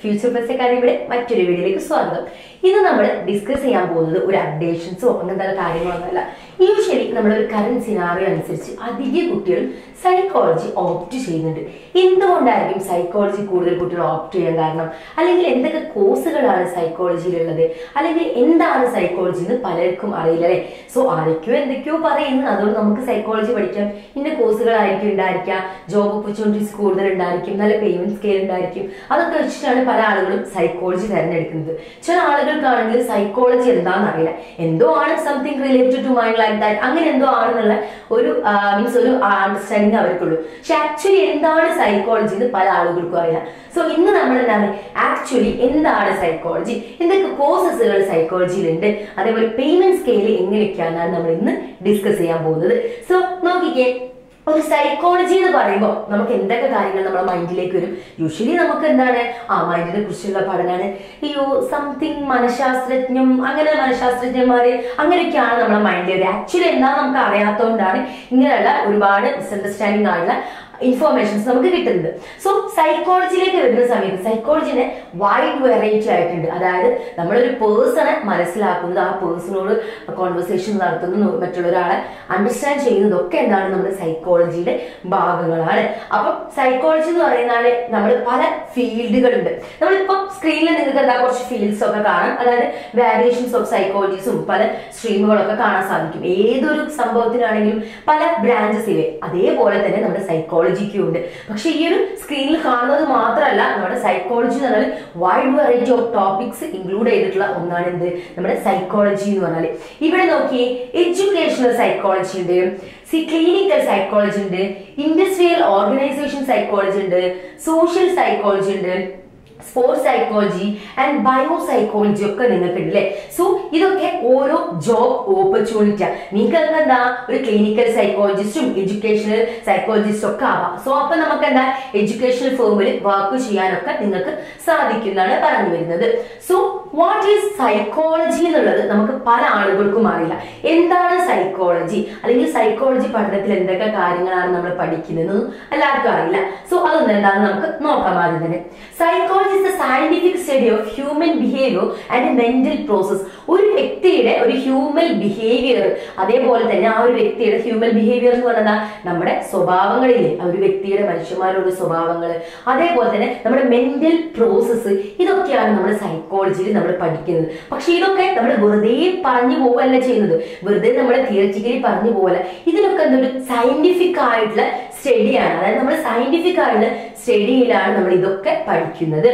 Future plus അക്കാദമിയുടെ മറ്റൊരു വീഡിയോയിലേക്ക് സ്വാഗതം ഇന്ന് നമ്മൾ ഡിസ്കസ് ചെയ്യാൻ പോകുന്നത് ഒരു അപ്ഡേഷൻസോ അങ്ങനത്തെ കാര്യങ്ങളൊന്നുമല്ല യൂഷ്വലി നമ്മുടെ ഒരു കറന്റ് സിനാറിയോ അനുസരിച്ച് അധിക കുട്ടികളും സൈക്കോളജി ഓപ്റ്റ് ചെയ്യുന്നുണ്ട് എന്തുകൊണ്ടായിരിക്കും സൈക്കോളജി കൂടുതൽ കുട്ടികൾ ഓപ്റ്റ് ചെയ്യാൻ കാരണം അല്ലെങ്കിൽ എന്തൊക്കെ കോഴ്സുകളാണ് സൈക്കോളജിയിലുള്ളത് അല്ലെങ്കിൽ എന്താണ് സൈക്കോളജി എന്ന് പലർക്കും അറിയില്ല അല്ലേ സോ ആരൊക്കെയോ എന്തൊക്കെയോ പറയുന്നു അതുകൊണ്ട് നമുക്ക് സൈക്കോളജി പഠിക്കാം ഇന്ന കോഴ്സുകളായിരിക്കും ഉണ്ടായിരിക്കാം ജോബ് ഓപ്പർച്യൂണിറ്റീസ് കൂടുതൽ ഉണ്ടായിരിക്കും നല്ല പേയ്മെന്റ് സ്കെയിൽ ഉണ്ടായിരിക്കും അതൊക്കെ വെച്ചിട്ടാണ് പല ആളുകളും സൈക്കോളജി തിരഞ്ഞെടുക്കുന്നത് ചില ആളുകൾക്കാണെങ്കിൽ സൈക്കോളജി എന്താണെന്ന് അറിയില്ല എന്തോ ആണ് something related to mind like that അങ്ങനെ എന്തോ ആണെന്നുള്ള ഒരു മീൻസ് ഒരു അണ്ടർസ്റ്റാൻഡിങ് അവർക്കുള്ളൂ പക്ഷെ ആക്ച്വലി എന്താണ് സൈക്കോളജി എന്ന് പല ആളുകൾക്കും അറിയാം സോ ഇന്ന് നമ്മൾ എന്താണ് ആക്ച്വലി എന്താണ് സൈക്കോളജി എന്തൊക്കെ കോഴ്സസുകൾ സൈക്കോളജിയിലുണ്ട് അതേപോലെ പേയ്മെന്റ് സ്കെയിൽ എങ്ങനെയൊക്കെയാണ് നമ്മൾ ഇന്ന് ഡിസ്കസ് ചെയ്യാൻ പോകുന്നത് സോ നോക്കിക്കേ ഒരു സൈക്കോളജി എന്ന് പറയുമ്പോൾ നമുക്ക് എന്തൊക്കെ കാര്യങ്ങൾ നമ്മുടെ മൈൻഡിലേക്ക് വരും യൂഷ്വലി നമുക്ക് എന്താണ് ആ മൈൻഡിനെ കുറിച്ചുള്ള പഠനമാണ് അയ്യോ സംതിങ് മനഃശാസ്ത്രജ്ഞം അങ്ങനെ മനഃശാസ്ത്രജ്ഞന്മാര് അങ്ങനെയൊക്കെയാണ് നമ്മുടെ മൈൻഡിൽ വരിക ആക്ച്വലി എന്താ നമുക്ക് അറിയാത്തതുകൊണ്ടാണ് ഇങ്ങനെയുള്ള ഒരുപാട് മിസ്അണ്ടർസ്റ്റാൻഡിങ് ആയുള്ള ഇൻഫോർമേഷൻസ് നമുക്ക് കിട്ടുന്നത് സോ സൈക്കോളജിയിലേക്ക് വരുന്ന സമയത്ത് സൈക്കോളജിനെ വൈഡ് വെറൈറ്റി ആയിട്ടുണ്ട് അതായത് നമ്മളൊരു പേഴ്സണെ മനസ്സിലാക്കുന്നത് ആ പേഴ്സണോട് കോൺവെർസേഷൻ നടത്തുന്നു മറ്റുള്ള ഒരാളെ അണ്ടർസ്റ്റാൻഡ് ചെയ്യുന്നതൊക്കെ എന്താണ് നമ്മുടെ സൈക്കോളജിയുടെ ഭാഗങ്ങളാണ് അപ്പം സൈക്കോളജി എന്ന് പറയുന്നത് നമ്മൾ പല ഫീൽഡുകളുണ്ട് നമ്മളിപ്പം സ്ക്രീനിൽ നിങ്ങൾക്ക് എന്താ കുറച്ച് ഫീൽഡ്സ് ഒക്കെ കാണാം അതായത് വാരിയേഷൻസ് ഓഫ് സൈക്കോളജീസും പല സ്ട്രീമുകളൊക്കെ കാണാൻ സാധിക്കും ഏതൊരു സംഭവത്തിനാണെങ്കിലും പല ബ്രാഞ്ചസ് ഇവേ അതേപോലെ തന്നെ നമ്മുടെ സൈക്കോളജിക്കും ഉണ്ട് പക്ഷെ ഈ ഒരു സ്ക്രീനിൽ കാണുന്നത് മാത്രമല്ല നമ്മുടെ സൈക്കോളജി എന്ന് പറഞ്ഞാൽ wide variety of topics include ചെയ്തിട്ടുള്ള ഒന്നാണ് എന്ത് നമ്മുടെ സൈക്കോളജി എന്ന് പറഞ്ഞാൽ ഇവിടെ നോക്കിയേ എഡ്യൂക്കേഷണൽ സൈക്കോളജി ഉണ്ട് സി ക്ലിനിക്കൽ സൈക്കോളജി ഉണ്ട് ഇൻഡസ്ട്രിയൽ ഓർഗനൈസേഷൻ സൈക്കോളജി ഉണ്ട് സോഷ്യൽ സൈക്കോളജി ഉണ്ട് sports psychology and bio psychology ഒക്കെ നിങ്ങൾക്ക് ഉണ്ട് അല്ലേ സോ ഇതൊക്കെ ഓരോ ജോബ് ഓപ്പർച്യൂണിറ്റി നിങ്ങൾക്ക് എന്താ ഒരു ക്ലിനിക്കൽ സൈക്കോളജിസ്റ്റും എഡ്യൂക്കേഷണൽ സൈക്കോളജിസ്റ്റും ഒക്കെ ആവാം സോ അപ്പൊ നമുക്ക് എന്താ എഡ്യൂക്കേഷണൽ ഫേമിൽ വർക്ക് ചെയ്യാനൊക്കെ നിങ്ങൾക്ക് സാധിക്കുന്നതാണ് പറഞ്ഞു വരുന്നത് സോ വാട്ട് ഈസ് സൈക്കോളജി എന്നുള്ളത് നമുക്ക് പല ആളുകൾക്കും അറിയില്ല എന്താണ് സൈക്കോളജി അല്ലെങ്കിൽ സൈക്കോളജി പഠനത്തിൽ എന്തൊക്കെ കാര്യങ്ങളാണ് നമ്മൾ പഠിക്കുന്നത് എല്ലാവർക്കും അറിയില്ല സോ അതൊന്നും എന്താണെന്ന് നമുക്ക് നോക്കാം ആദ്യം തന്നെ psychology is the scientific study of human behaviour and mental process ഒരു വ്യക്തിയുടെ ഒരു ഹ്യൂമൻ ബിഹേവിയർ അതേപോലെ തന്നെ ആ ഒരു വ്യക്തിയുടെ ഹ്യൂമൻ ബിഹേവിയർ എന്ന് പറഞ്ഞാൽ നമ്മുടെ സ്വഭാവങ്ങളിലെ ആ ഒരു വ്യക്തിയുടെ മനുഷ്യന്മാരുടെ സ്വഭാവങ്ങൾ അതേപോലെ തന്നെ നമ്മുടെ മെന്റൽ പ്രോസസ്സ് ഇതൊക്കെയാണ് നമ്മുടെ സൈക്കോളജിയിൽ നമ്മൾ പഠിക്കുന്നത് പക്ഷെ ഇതൊക്കെ നമ്മൾ വെറുതെ പറഞ്ഞു പോവല്ല ചെയ്യുന്നത് വെറുതെ നമ്മൾ തിയററ്റിക്കലി പറഞ്ഞു പോവല്ല ഇതിനൊക്കെ എന്തൊരു സയന്റിഫിക് ആയിട്ടുള്ള സ്റ്റഡിയാണ് അതായത് നമ്മൾ സയന്റിഫിക് ആയിട്ടുള്ള സ്റ്റഡിയിലാണ് നമ്മൾ ഇതൊക്കെ പഠിക്കുന്നത്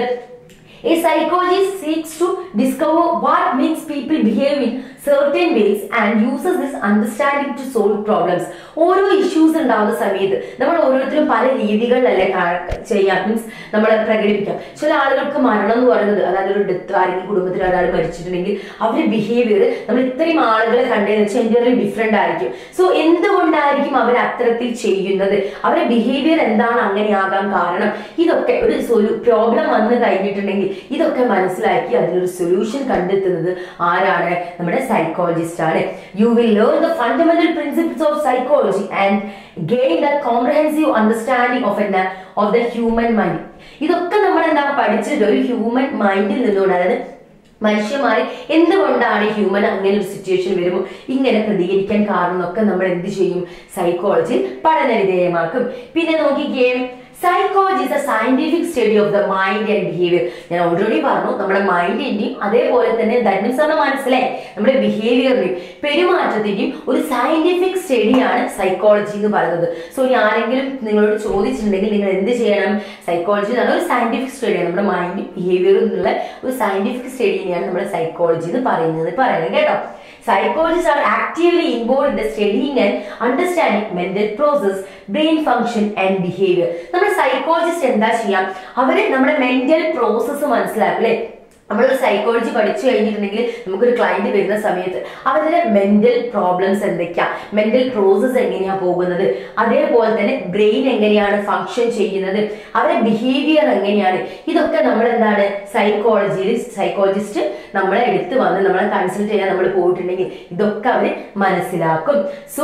A psychologist seeks to discover what makes people behave in certain ways and uses this understanding to solve problems. ഓരോ ഇഷ്യൂസ് ഉണ്ടാവുന്ന സമയത്ത് നമ്മൾ ഓരോരുത്തരും പല രീതികളിലല്ലേ ചെയ്യാം മീൻസ് നമ്മളെ പ്രകടിപ്പിക്കാം ചില ആളുകൾക്ക് മരണം എന്ന് പറയുന്നത് അതായത് ഒരു ഡെത്ത് ആരെങ്കിലും കുടുംബത്തിൽ ഒരാൾ മരിച്ചിട്ടുണ്ടെങ്കിൽ അവരുടെ ബിഹേവിയർ നമ്മൾ ഇത്രയും ആളുകളെ കണ്ടതെന്ന് വെച്ചാൽ എൻ്റർലി ഡിഫറെന്റ് ആയിരിക്കും സോ എന്തുകൊണ്ടായിരിക്കും അവർ അത്തരത്തിൽ ചെയ്യുന്നത് അവരുടെ ബിഹേവിയർ എന്താണ് അങ്ങനെയാകാൻ കാരണം ഇതൊക്കെ ഒരു ഒരു പ്രോബ്ലം വന്നു കഴിഞ്ഞിട്ടുണ്ടെങ്കിൽ ഇതൊക്കെ മനസ്സിലാക്കി അതിനൊരു സൊല്യൂഷൻ കണ്ടെത്തുന്നത് ആരാണ് നമ്മുടെ സൈക്കോളജിസ്റ്റ് ആണ് you will learn the fundamental principles of psychology and gain the comprehensive understanding of എന്ന ഓഫ് ദ ഹ്യൂമൻ മൈൻഡ് ഇതൊക്കെ നമ്മൾ എന്താ പഠിച്ചിട്ട് ഒരു ഹ്യൂമൻ മൈൻഡിൽ നിന്നുകൊണ്ട് അതായത് മനുഷ്യന്മാർ എന്തുകൊണ്ടാണ് ഹ്യൂമൻ അങ്ങനെ ഒരു സിറ്റുവേഷൻ വരുമ്പോൾ ഇങ്ങനെ പ്രതികരിക്കാൻ കാരണം എന്നൊക്കെ നമ്മൾ എന്ത് ചെയ്യും സൈക്കോളജി പഠന വിധേയമാക്കും പിന്നെ നോക്കിക്കേ psychology is a scientific study of the mind and behaviour ഞാൻ ഓൾറെഡി പറഞ്ഞു നമ്മുടെ മൈൻഡിന്റെയും അതേപോലെ തന്നെ ധന്യസാണ് മനസ്സിലായി നമ്മുടെ ബിഹേവിയറിന്റെയും പെരുമാറ്റത്തിന്റെയും ഒരു സയന്റിഫിക് സ്റ്റഡിയാണ് സൈക്കോളജി എന്ന് പറയുന്നത് സോ ഇനി ആരെങ്കിലും നിങ്ങളോട് ചോദിച്ചിട്ടുണ്ടെങ്കിൽ നിങ്ങൾ എന്ത് ചെയ്യണം സൈക്കോളജി എന്ന് ഒരു സയന്റിഫിക് സ്റ്റഡിയാണ് നമ്മുടെ മൈൻഡും ബിഹേവിയറും എന്നുള്ള ഒരു സയന്റിഫിക് സ്റ്റഡിനെയാണ് നമ്മുടെ സൈക്കോളജി എന്ന് പറയുന്നത് പറയുന്നത് കേട്ടോ Psychologists are actively involved in the studying and understanding mental process, brain function and behavior. നമ്മുടെ സൈക്കോളജിസ്റ്റ് എന്താ ചെയ്യാം അവര് നമ്മുടെ മെന്റൽ പ്രോസസ്സ് മനസ്സിലാക്കും അല്ലെ നമ്മളൊരു സൈക്കോളജി പഠിച്ചു കഴിഞ്ഞിട്ടുണ്ടെങ്കിൽ നമുക്കൊരു ക്ലയന്റ് വരുന്ന സമയത്ത് അവരുടെ മെന്റൽ പ്രോബ്ലംസ് എന്തൊക്കെയാ മെന്റൽ പ്രോസസ് എങ്ങനെയാ പോകുന്നത് അതേപോലെ തന്നെ ബ്രെയിൻ എങ്ങനെയാണ് ഫങ്ഷൻ ചെയ്യുന്നത് അവരുടെ ബിഹേവിയർ എങ്ങനെയാണ് ഇതൊക്കെ നമ്മൾ എന്താണ് സൈക്കോളജിയിൽ സൈക്കോളജിസ്റ്റ് നമ്മളെ എടുത്ത് വന്ന് നമ്മളെ കൺസൾട്ട് ചെയ്യാൻ നമ്മൾ പോയിട്ടുണ്ടെങ്കിൽ ഇതൊക്കെ അവർ മനസ്സിലാക്കും സോ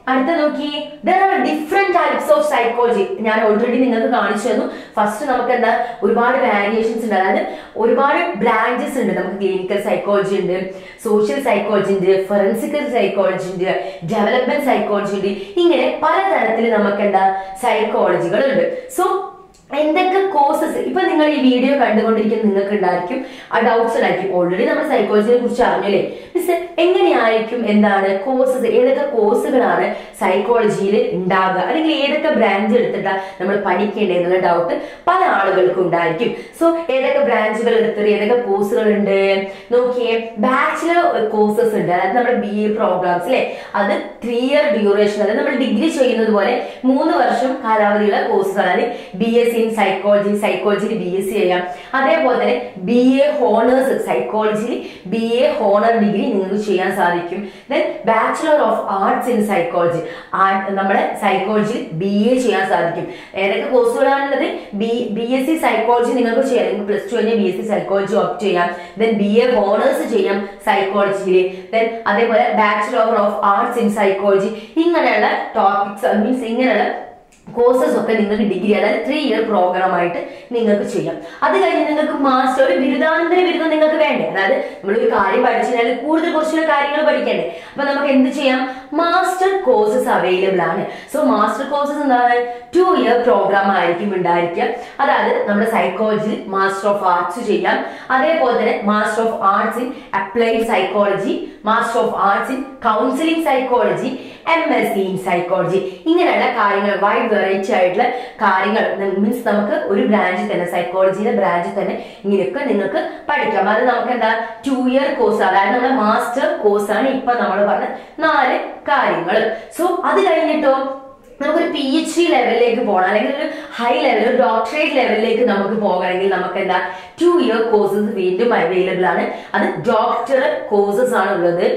അടുത്ത നോക്കി there are different types of psychology ഞാൻ ഓൾറെഡി നിങ്ങൾക്ക് കാണിച്ചു തന്നു ഫസ്റ്റ് നമുക്ക് എന്താ ഒരുപാട് വാരിയേഷൻസ് ഉണ്ട് അതായത് ഒരുപാട് ബ്രാഞ്ചസ് ഉണ്ട് നമുക്ക് ക്ലിനിക്കൽ സൈക്കോളജി ഉണ്ട് സോഷ്യൽ സൈക്കോളജി ഉണ്ട് ഫോറൻസിക്കൽ സൈക്കോളജി ഉണ്ട് ഡെവലപ്മെന്റ് സൈക്കോളജി ഉണ്ട് ഇങ്ങനെ പലതരത്തിൽ നമുക്ക് എന്താ സൈക്കോളജികൾ ഉണ്ട് സോ എന്തൊക്കെ കോഴ്സസ് ഇപ്പൊ നിങ്ങൾ ഈ വീഡിയോ കണ്ടുകൊണ്ടിരിക്കുന്ന നിങ്ങൾക്ക് ഉണ്ടായിരിക്കും ആ ഡൗട്ട്സ് ഉണ്ടായിരിക്കും ഓൾറെഡി നമ്മൾ സൈക്കോളജിയെ കുറിച്ച് അറിഞ്ഞല്ലേ മിസ് എങ്ങനെയായിരിക്കും എന്താണ് കോഴ്സസ് ഏതൊക്കെ കോഴ്സുകളാണ് സൈക്കോളജിയിൽ ഉണ്ടാകുക അല്ലെങ്കിൽ ഏതൊക്കെ ബ്രാഞ്ച് എടുത്തിട്ടാ നമ്മൾ പഠിക്കേണ്ടതെന്നുള്ള ഡൗട്ട് പല ആളുകൾക്കും ഉണ്ടായിരിക്കും സോ ഏതൊക്കെ ബ്രാഞ്ചുകൾ എടുത്തിട്ട് ഏതൊക്കെ കോഴ്സുകൾ ഉണ്ട് നോക്കിയേ ബാച്ചിലർ കോഴ്സസ് ഉണ്ട് അതായത് നമ്മുടെ ബി എ പ്രോഗ്രാംസ് അല്ലെ അത് ത്രീ ഇയർ ഡ്യൂറേഷൻ അതായത് നമ്മൾ ഡിഗ്രി ചെയ്യുന്നത് പോലെ മൂന്ന് വർഷം കാലാവധിയുള്ള കോഴ്സുകൾ അതായത് B S C in psychology സൈക്കോളജിയിൽ ബി എസ് സി ചെയ്യാം അതേപോലെ തന്നെ ബി എ ഹോണേഴ്സ് സൈക്കോളജിയിൽ ബി എ ഹോണർ ഡിഗ്രി നിങ്ങൾക്ക് ചെയ്യാൻ സാധിക്കും then bachelor of arts in psychology നമ്മുടെ സൈക്കോളജിയിൽ ബി എ ചെയ്യാൻ സാധിക്കും ഏതൊക്കെ കോഴ്സുകളാണുള്ളത് B B S C psychology നിങ്ങൾക്ക് ചെയ്യാം നിങ്ങൾക്ക് പ്ലസ് ടു കഴിഞ്ഞാൽ B S C psychology opt ചെയ്യാം ദെൻ ബി എ ഹോണേഴ്സ് ചെയ്യാം സൈക്കോളജിയിൽ ദെൻ അതേപോലെ bachelor of arts in psychology ഇങ്ങനെയുള്ള ടോപ്പിക്സ് മീൻസ് ഇങ്ങനെയുള്ള കോഴ്സസ് ഒക്കെ നിങ്ങൾക്ക് ഡിഗ്രി അതായത് ത്രീ ഇയർ പ്രോഗ്രാം ആയിട്ട് നിങ്ങൾക്ക് ചെയ്യാം അത് കഴിഞ്ഞ് നിങ്ങൾക്ക് മാസ്റ്റർ ഒരു ബിരുദാനന്തര ബിരുദം നിങ്ങൾക്ക് വേണ്ടേ അതായത് നമ്മൾ ഒരു കാര്യം പഠിച്ചു കഴിഞ്ഞാൽ കൂടുതൽ കുറച്ചുകൂടെ കാര്യങ്ങൾ പഠിക്കണ്ടേ അപ്പൊ നമുക്ക് എന്ത് ചെയ്യാം മാസ്റ്റർ കോഴ്സസ് അവൈലബിൾ ആണ് സോ മാസ്റ്റർ കോഴ്സസ് എന്താണ് ടു ഇയർ പ്രോഗ്രാം ആയിരിക്കും ഉണ്ടായിരിക്കുക അതായത് നമ്മുടെ സൈക്കോളജിയിൽ മാസ്റ്റർ ഓഫ് ആർട്സ് ചെയ്യാം അതേപോലെ തന്നെ master of arts in applied psychology master of arts in counselling psychology M S C in psychology ഇങ്ങനെയുള്ള കാര്യങ്ങൾ വൈഡ് വെറൈറ്റി ആയിട്ടുള്ള കാര്യങ്ങൾ മീൻസ് നമുക്ക് ഒരു ബ്രാഞ്ചിൽ തന്നെ സൈക്കോളജിയിലെ ബ്രാഞ്ചിൽ തന്നെ ഇങ്ങനെയൊക്കെ നിങ്ങൾക്ക് പഠിക്കാം അത് നമുക്ക് എന്താ ടു ഇയർ കോഴ്സ് അതായത് നമ്മുടെ മാസ്റ്റർ കോഴ്സ് ആണ് ഇപ്പൊ നമ്മൾ പറഞ്ഞ നാല് കാര്യങ്ങൾ സോ അത് കഴിഞ്ഞിട്ടോ നമുക്കൊരു പി എച്ച് ഡി ലെവലിലേക്ക് പോകണം അല്ലെങ്കിൽ ഒരു ഹൈ ലെവൽ ഒരു ഡോക്ടറേറ്റ് ലെവലിലേക്ക് നമുക്ക് പോകണമെങ്കിൽ നമുക്ക് എന്താ ടു ഇയർ കോഴ്സസ് വീണ്ടും അവൈലബിൾ ആണ് അത് ഡോക്ടർ കോഴ്സസ് ആണ് ഉള്ളത്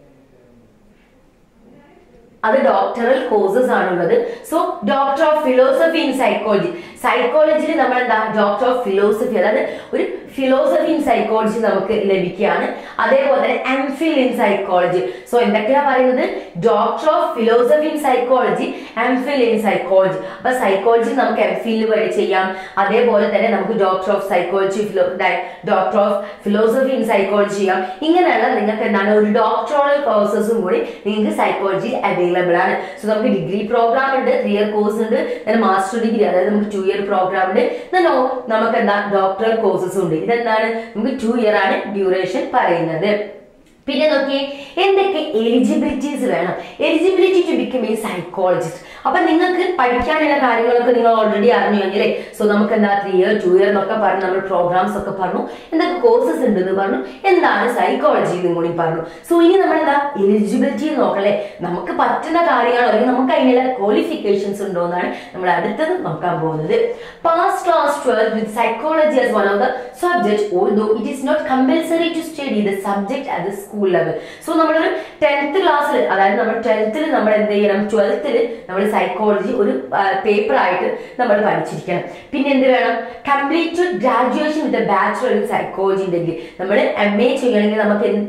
അത് ഡോക്ടറൽ കോഴ്സസ് ആണുള്ളത് so doctor of philosophy in psychology സൈക്കോളജിയിൽ നമ്മൾ എന്താ ഡോക്ടർ ഓഫ് ഫിലോസഫി അതായത് ഒരു ഫിലോസഫി ഇൻ സൈക്കോളജി നമുക്ക് ലഭിക്കുകയാണ് അതേപോലെ തന്നെ M phil in psychology so എന്തൊക്കെയാ പറയുന്നത് doctor of philosophy in psychology M phil in psychology അപ്പൊ സൈക്കോളജി നമുക്ക് എം ഫിൽ വഴി ചെയ്യാം അതേപോലെ തന്നെ നമുക്ക് doctor of psychology doctor of philosophy in psychology ചെയ്യാം ഇങ്ങനെയുള്ള നിങ്ങൾക്ക് എന്താണ് ഒരു ഡോക്ടറോളൽ കോഴ്സസും കൂടി നിങ്ങൾക്ക് സൈക്കോളജി അവൈലബിൾ ആണ് സോ നമുക്ക് ഡിഗ്രി പ്രോഗ്രാം ഉണ്ട് ത്രീ ഇയർ കോഴ്സ് ഉണ്ട് മാസ്റ്റർ ഡിഗ്രി അതായത് നമുക്ക് ടു ഇയർ പ്രോഗ്രാം ഉണ്ട് then ഓ നമുക്ക് എന്താ ഡോക്ടറൽ കോഴ്സസും ഉണ്ട് ഇതെന്താണ് നമുക്ക് ടു ഇയർ ആണ് ഡ്യൂറേഷൻ പറയുന്നത് പിന്നെ നോക്കിയേ എന്തൊക്കെ എലിജിബിലിറ്റീസ് വേണം eligibility to become a psychologist അപ്പൊ നിങ്ങൾക്ക് പഠിക്കാനുള്ള കാര്യങ്ങളൊക്കെ നിങ്ങൾ ഓൾറെഡി അറിഞ്ഞു കഴിഞ്ഞാലേ സോ നമുക്ക് എന്താ ത്രീ ഇയർ ടു ഇയർ എന്നൊക്കെ പറഞ്ഞു നമ്മൾ പ്രോഗ്രാംസ് ഒക്കെ പറഞ്ഞു എന്തൊക്കെ കോഴ്സസ് ഉണ്ടെന്ന് പറഞ്ഞു എന്താണ് സൈക്കോളജി എന്നും കൂടി പറഞ്ഞു സോ ഇനി നമ്മൾ എന്താ എലിജിബിലിറ്റി നോക്കല്ലേ നമുക്ക് പറ്റുന്ന കാര്യങ്ങളോ അല്ലെങ്കിൽ നമുക്ക് അതിനുള്ള ക്വാളിഫിക്കേഷൻസ് ഉണ്ടോ എന്നാണ് നമ്മൾ അടുത്തത് നോക്കാൻ പോകുന്നത് pass class twelve with psychology as one of the subject although it is not compulsory to study the subject at the school level so നമ്മളൊരു ടെൻത്ത് ക്ലാസ്സിൽ അതായത് നമ്മൾ ടെൻത്തിൽ നമ്മൾ എന്ത് ചെയ്യണം ട്വൽത്തിൽ നമ്മൾ സൈക്കോളജി ഒരു പേപ്പർ ആയിട്ട് നമ്മൾ പഠിച്ചിരിക്കണം പിന്നെ എന്ത് വേണം complete graduation with bachelor in psychology ഉണ്ടെങ്കിൽ നമ്മൾ എം എ ചെയ്യണമെങ്കിൽ നമുക്ക് എന്ത്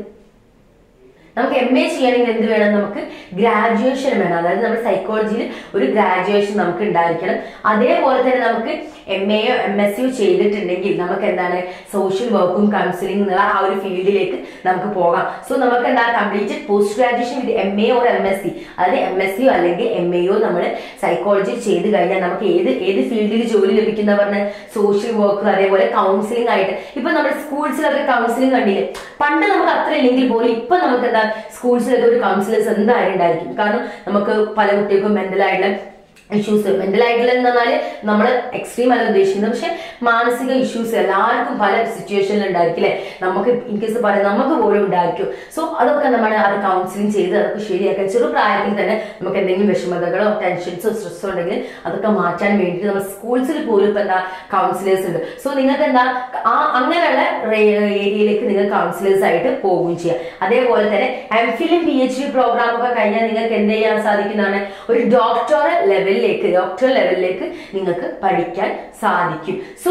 നമുക്ക് എം എ ചെയ്യണമെങ്കിൽ എന്ത് വേണം നമുക്ക് ഗ്രാജുവേഷൻ വേണം അതായത് നമ്മുടെ സൈക്കോളജിയിൽ ഒരു ഗ്രാജുവേഷൻ നമുക്ക് ഉണ്ടായിരിക്കണം അതേപോലെ തന്നെ നമുക്ക് എം എയോ എം എസ് സിയോ ചെയ്തിട്ടുണ്ടെങ്കിൽ നമുക്ക് എന്താണ് സോഷ്യൽ വർക്കും കൗൺസിലിംഗ് എന്നുള്ള ആ ഒരു ഫീൽഡിലേക്ക് നമുക്ക് പോകാം സോ നമുക്ക് എന്താ complete post graduation with M A or M S C അതായത് എം എസ് സിയോ അല്ലെങ്കിൽ എം എയോ നമ്മൾ സൈക്കോളജി ചെയ്ത് കഴിഞ്ഞാൽ നമുക്ക് ഏത് ഏത് ഫീൽഡിൽ ജോലി ലഭിക്കുന്ന പറഞ്ഞ സോഷ്യൽ വർക്ക് അതേപോലെ കൗൺസിലിംഗ് ആയിട്ട് ഇപ്പൊ നമ്മുടെ സ്കൂൾസിലൊക്കെ കൗൺസിലിംഗ് കണ്ടില്ലേ പണ്ട് നമുക്ക് അത്ര ഇല്ലെങ്കിൽ പോലും ഇപ്പൊ നമുക്ക് എന്താ സ്കൂൾസിലൊക്കെ ഒരു കൗൺസിലേഴ്സ് എന്തായാലും ഉണ്ടായിരിക്കും കാരണം നമുക്ക് പല കുട്ടികൾക്കും മെന്റൽ ആയിട്ടുള്ള ഇഷ്യൂസ് മെന്റൽ ആയിട്ടുള്ള എന്ന് പറഞ്ഞാൽ നമ്മൾ എക്സ്ട്രീം അല്ല ഉദ്ദേശിക്കുന്നത് പക്ഷെ മാനസിക ഇഷ്യൂസ് എല്ലാവർക്കും പല സിറ്റുവേഷനിൽ ഉണ്ടായിരിക്കും അല്ലെ നമുക്ക് ഇൻ കേസ് പറയാം നമുക്ക് പോലും ഉണ്ടായിരിക്കും സോ അതൊക്കെ നമ്മൾ അത് കൗൺസിലിംഗ് ചെയ്ത് അതൊക്കെ ശരിയാക്കാൻ ചെറു പ്രായത്തിൽ തന്നെ നമുക്ക് എന്തെങ്കിലും വിഷമതകളോ ടെൻഷൻസോ സ്ട്രെസ്സോ ഉണ്ടെങ്കിൽ അതൊക്കെ മാറ്റാൻ വേണ്ടിയിട്ട് നമ്മൾ സ്കൂൾസിൽ പോലും ഇപ്പൊ എന്താ കൗൺസിലേഴ്സ് ഉണ്ട് സോ നിങ്ങൾക്ക് എന്താ ആ അങ്ങനെയുള്ള ഏരിയയിലേക്ക് നിങ്ങൾ കൗൺസിലേഴ്സ് ആയിട്ട് പോവുകയും ചെയ്യാം അതേപോലെ തന്നെ എം ഫിലും പി എച്ച് ഡി പ്രോഗ്രാം ഒക്കെ കഴിഞ്ഞാൽ നിങ്ങൾക്ക് എന്ത് ചെയ്യാൻ സാധിക്കുന്നതാണ് ഒരു ഡോക്ടറൽ ലെവലിലേക്ക് ഡോക്ടർ ലെവലിലേക്ക് നിങ്ങൾക്ക് പഠിക്കാൻ സാധിക്കും സോ